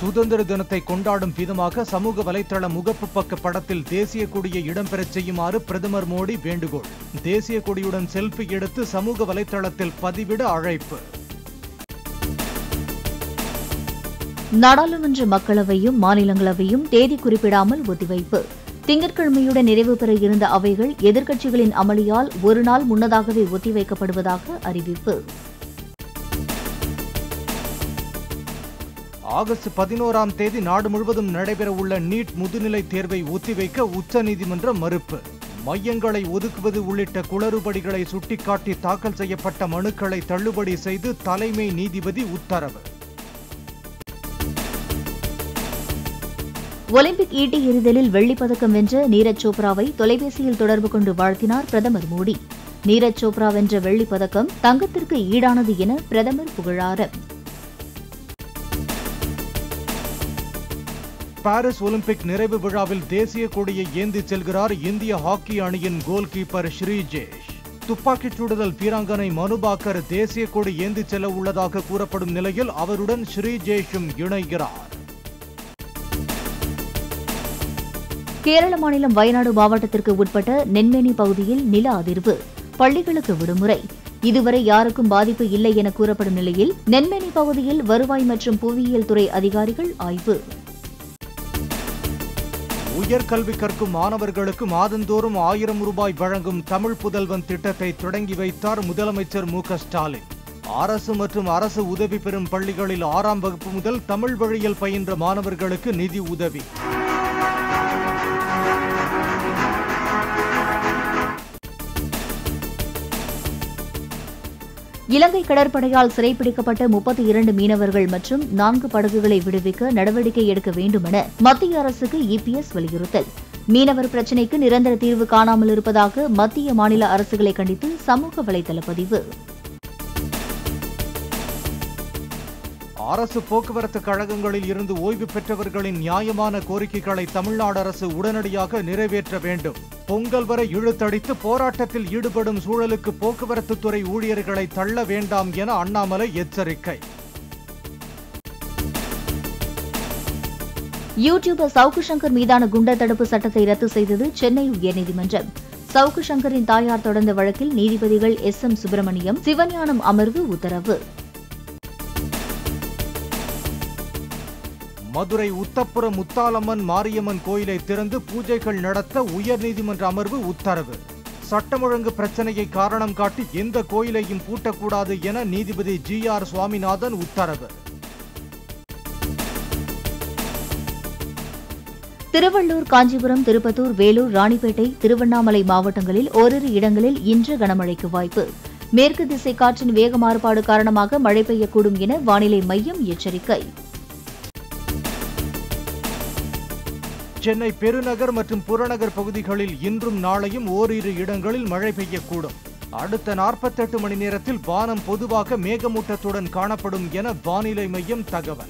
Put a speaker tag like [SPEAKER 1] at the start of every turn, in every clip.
[SPEAKER 1] சுதந்திர தினத்தை கொண்டாடும் விதமாக சமூக வலைத்தள முகப்பு பக்க படத்தில் தேசிய கொடியை இடம்பெறச் செய்யுமாறு பிரதமர் மோடி வேண்டுகோள் தேசிய கொடியுடன் செல்ஃபி எடுத்து சமூக வலைத்தளத்தில் பதிவிட அழைப்பு
[SPEAKER 2] நாடாளுமன்ற மக்களவையும் மாநிலங்களவையும் தேதி குறிப்பிடாமல் ஒத்திவைப்பு திங்கட்கிழமையுடன் நிறைவு பெற இருந்த அவைகள் எதிர்க்கட்சிகளின் அமளியால் ஒரு நாள் முன்னதாகவே ஒத்திவைக்கப்படுவதாக அறிவிப்பு
[SPEAKER 1] ஆகஸ்ட் பதினோராம் தேதி நாடு முழுவதும் நடைபெறவுள்ள நீட் முதுநிலை தேர்வை ஒத்திவைக்க உச்சநீதிமன்றம் மறுப்பு மையங்களை ஒதுக்குவது உள்ளிட்ட குளறுபடிகளை சுட்டிக்காட்டி தாக்கல் செய்யப்பட்ட மனுக்களை தள்ளுபடி செய்து தலைமை நீதிபதி உத்தரவு
[SPEAKER 2] ஒலிம்பிக் ஈட்டி எறிதலில் வெள்ளிப் பதக்கம் வென்ற நீரஜ் சோப்ராவை தொலைபேசியில் தொடர்பு கொண்டு வாழ்த்தினார் பிரதமர் மோடி நீரஜ் சோப்ரா வென்ற வெள்ளிப் பதக்கம் தங்கத்திற்கு ஈடானது என பிரதமர் புகழாரம்
[SPEAKER 1] பாரிஸ் ஒலிம்பிக் நிறைவு விழாவில் தேசிய கொடியை ஏந்தி செல்கிறார் இந்திய ஹாக்கி அணியின் கோல் கீப்பர் ஸ்ரீஜேஷ் துப்பாக்கிச் சுடுதல் வீராங்கனை மனுபாக்கர் தேசிய கொடி ஏந்தி செல்ல உள்ளதாக கூறப்படும் நிலையில் அவருடன் ஸ்ரீஜேஷும் இணைகிறார்
[SPEAKER 2] கேரள மாநிலம் வயநாடு மாவட்டத்திற்கு உட்பட்ட நென்மேனி பகுதியில் நில அதிர்வு பள்ளிகளுக்கு விடுமுறை இதுவரை யாருக்கும் பாதிப்பு இல்லை என கூறப்படும் நிலையில் நென்மேனி பகுதியில் வருவாய் மற்றும் புவியியல் துறை அதிகாரிகள் ஆய்வு
[SPEAKER 1] உயர்கல்வி கற்கும் மாணவர்களுக்கு மாதந்தோறும் ஆயிரம் ரூபாய் வழங்கும் தமிழ் புதல்வன் திட்டத்தை தொடங்கி வைத்தார் முதலமைச்சர் மு க ஸ்டாலின் அரசு மற்றும் அரசு உதவி பெறும் பள்ளிகளில் ஆறாம் வகுப்பு முதல் தமிழ் வழியில் பயின்ற மாணவர்களுக்கு நிதி உதவி
[SPEAKER 2] இலங்கை கடற்படையால் சிறைப்பிடிக்கப்பட்ட முப்பத்தி இரண்டு மீனவர்கள் மற்றும் நான்கு படகுகளை விடுவிக்க நடவடிக்கை எடுக்க வேண்டும் என மத்திய அரசுக்கு இபிஎஸ் வலியுறுத்தல் மீனவர் பிரச்சினைக்கு நிரந்தர தீர்வு காணாமல் இருப்பதாக மத்திய மாநில அரசுகளை கண்டித்து சமூக வலைதள பதிவு
[SPEAKER 1] அரசு போக்குவரத்து கழகங்களில் இருந்து ஓய்வு பெற்றவர்களின் நியாயமான கோரிக்கைகளை தமிழ்நாடு அரசு உடனடியாக நிறைவேற்ற வேண்டும் பொங்கல் வரை இழுத்தடித்து போராட்டத்தில் ஈடுபடும் சூழலுக்கு போக்குவரத்து துறை ஊழியர்களை தள்ள வேண்டாம் என அண்ணாமலை எச்சரிக்கை
[SPEAKER 2] யூடியூபர் சவுக்கு சங்கர் மீதான குண்டர் தடுப்பு சட்டத்தை ரத்து செய்தது சென்னை உயர்நீதிமன்றம் சவுக்கு சங்கரின் தாயார் தொடர்ந்த வழக்கில் நீதிபதிகள் எஸ் எம் சுப்பிரமணியம் சிவஞானம் அமர்வு உத்தரவு
[SPEAKER 1] மதுரை உத்தப்புரம் முத்தாலம்மன் மாரியம்மன் கோயிலை திறந்து பூஜைகள் நடத்த உயர்நீதிமன்ற அமர்வு உத்தரவு சட்டம் ஒழுங்கு பிரச்சனையை காரணம் காட்டி எந்த கோயிலையும் பூட்டக்கூடாது என நீதிபதி ஜி ஆர் சுவாமிநாதன் உத்தரவு
[SPEAKER 2] திருவள்ளூர் காஞ்சிபுரம் திருப்பத்தூர் வேலூர் ராணிப்பேட்டை திருவண்ணாமலை மாவட்டங்களில் ஓரிரு இடங்களில் இன்று கனமழைக்கு வாய்ப்பு மேற்கு திசை காற்றின் வேக மாறுபாடு காரணமாக மழை பெய்யக்கூடும் என வானிலை மையம் எச்சரிக்கை
[SPEAKER 1] சென்னை பெருநகர் மற்றும் புறநகர் பகுதிகளில் இன்றும் நாளையும் ஓரிரு இடங்களில் மழை பெய்யக்கூடும் அடுத்த நாற்பத்தெட்டு மணி நேரத்தில் வானம் பொதுவாக மேகமூட்டத்துடன் காணப்படும் என வானிலை மையம் தகவல்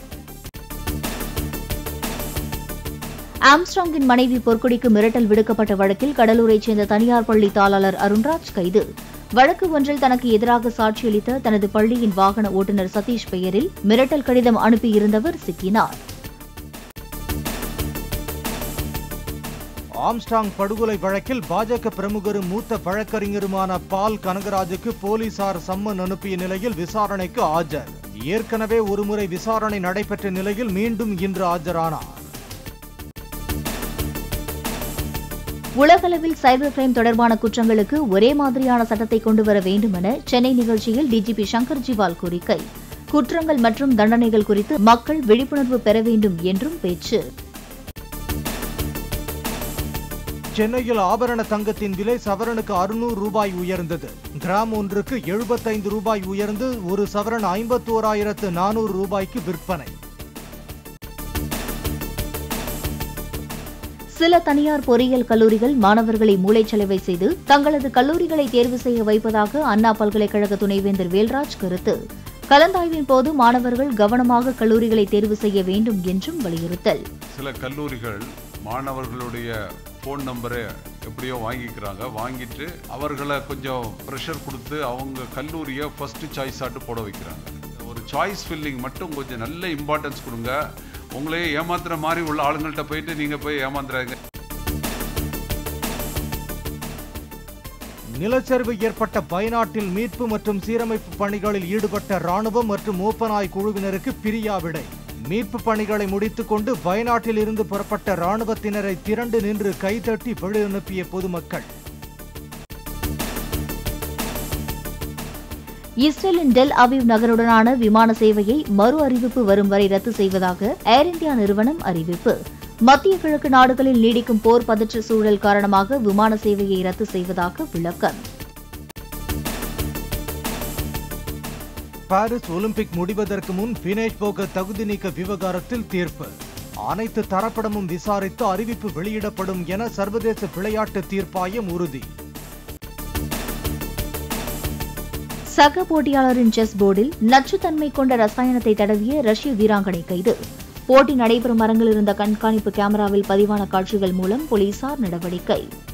[SPEAKER 2] ஆம்ஸ்ட்ராங்கின் மனைவி பொற்குடிக்கு மிரட்டல் விடுக்கப்பட்ட வழக்கில் கடலூரைச் சேர்ந்த தனியார் பள்ளி தாளாளர் அருண்ராஜ் கைது வழக்கு ஒன்றில் தனக்கு எதிராக சாட்சியளித்த தனது பள்ளியின் வாகன ஓட்டுநர் சதீஷ் பெயரில் மிரட்டல் கடிதம் அனுப்பியிருந்தவர் சிக்கினார்
[SPEAKER 1] ஆம்ஸ்டாங் படுகொலை வழக்கில் பாஜக பிரமுகரும் மூத்த வழக்கறிஞருமான பால் கனகராஜுக்கு போலீசார் சம்மன் அனுப்பிய நிலையில் விசாரணைக்கு ஆஜர் ஏற்கனவே ஒருமுறை விசாரணை நடைபெற்ற நிலையில் மீண்டும் இன்று ஆஜரானார்
[SPEAKER 2] உலகளவில் சைபர் கிரைம் தொடர்பான குற்றங்களுக்கு ஒரே மாதிரியான சட்டத்தை கொண்டுவர வேண்டும் என சென்னை நிகழ்ச்சியில் டிஜிபி சங்கர் ஜிவால் கோரிக்கை குற்றங்கள் மற்றும் தண்டனைகள் குறித்து மக்கள் விழிப்புணர்வு பெற வேண்டும் என்றும் பேச்சு
[SPEAKER 1] சென்னையில் ஆபரண தங்கத்தின் விலை சவரனுக்கு அறுநூறு ரூபாய் உயர்ந்தது கிராம் ஒன்றுக்கு எழுபத்தைந்து ரூபாய் உயர்ந்து ஒரு சவரன் ஐம்பத்தோராயிரத்து நானூறு ரூபாய்க்கு விற்பனை
[SPEAKER 2] சில தனியார் பொறியியல் கல்லூரிகள் மாணவர்களை மூளைச்சலவை செய்து தங்களது கல்லூரிகளை தேர்வு செய்ய வைப்பதாக அண்ணா பல்கலைக்கழக துணைவேந்தர் வேல்ராஜ் கருத்து கலந்தாய்வின் போது மாணவர்கள் கவனமாக கல்லூரிகளை தேர்வு செய்ய வேண்டும் என்றும் வலியுறுத்தல்
[SPEAKER 3] சில கல்லூரிகள் மாணவர்களுடைய ஃபோன் நம்பரை எப்படியோ வாங்கிக்கிறாங்க வாங்கிட்டு அவர்களை கொஞ்சம் ப்ரெஷர் கொடுத்து அவங்க கல்லூரியை ஃபர்ஸ்ட் சாய்ஸாட்டு போட வைக்கிறாங்க ஒரு சாய்ஸ் ஃபில்லிங் மட்டும் கொஞ்சம் நல்ல இம்பார்ட்டன்ஸ் கொடுங்க உங்களையே ஏமாத்துற மாதிரி உள்ள ஆளுங்கள்ட்ட போயிட்டு நீங்கள் போய் ஏமாந்துறாங்க
[SPEAKER 1] நிலச்சரிவு ஏற்பட்ட பயனாட்டில் மீட்பு மற்றும் சீரமைப்பு பணிகளில் ஈடுபட்ட ராணுவம் மற்றும் மூப்பனாய் குழுவினருக்கு பிரியா விடை மீட்பு பணிகளை முடித்துக்கொண்டு வயநாட்டில் இருந்து புறப்பட்ட ராணுவத்தினரை திரண்டு நின்று கைதட்டி வெளியனுப்பிய பொதுமக்கள்
[SPEAKER 2] இஸ்ரேலின் டெல் அவிவ் நகருடனான விமான சேவையை மறு அறிவிப்பு வரும் வரை ரத்து செய்வதாக ஏர் இந்தியா நிறுவனம் அறிவிப்பு மத்திய கிழக்கு நாடுகளில் நீடிக்கும் போர் பதற்ற சூழல் காரணமாக விமான சேவையை ரத்து செய்வதாக விளக்கம்
[SPEAKER 1] பாரிஸ் ஒலிம்பிக் முடிவதற்கு முன் வினேஷ் போகத் தகுதி நீக்க விவகாரத்தில் தீர்ப்பு அனைத்து தரப்பிடமும் விசாரித்து அறிவிப்பு வெளியிடப்படும் என சர்வதேச விளையாட்டு தீர்ப்பாயம் உறுதி
[SPEAKER 2] சக போட்டியாளரின் செஸ் போர்டில் நச்சுத்தன்மை கொண்ட ரசாயனத்தை தடவிய ரஷ்ய வீராங்கனை கைது போட்டி நடைபெறும் அரங்கில் இருந்த கண்காணிப்பு கேமராவில் பதிவான காட்சிகள் மூலம் போலீசார் நடவடிக்கை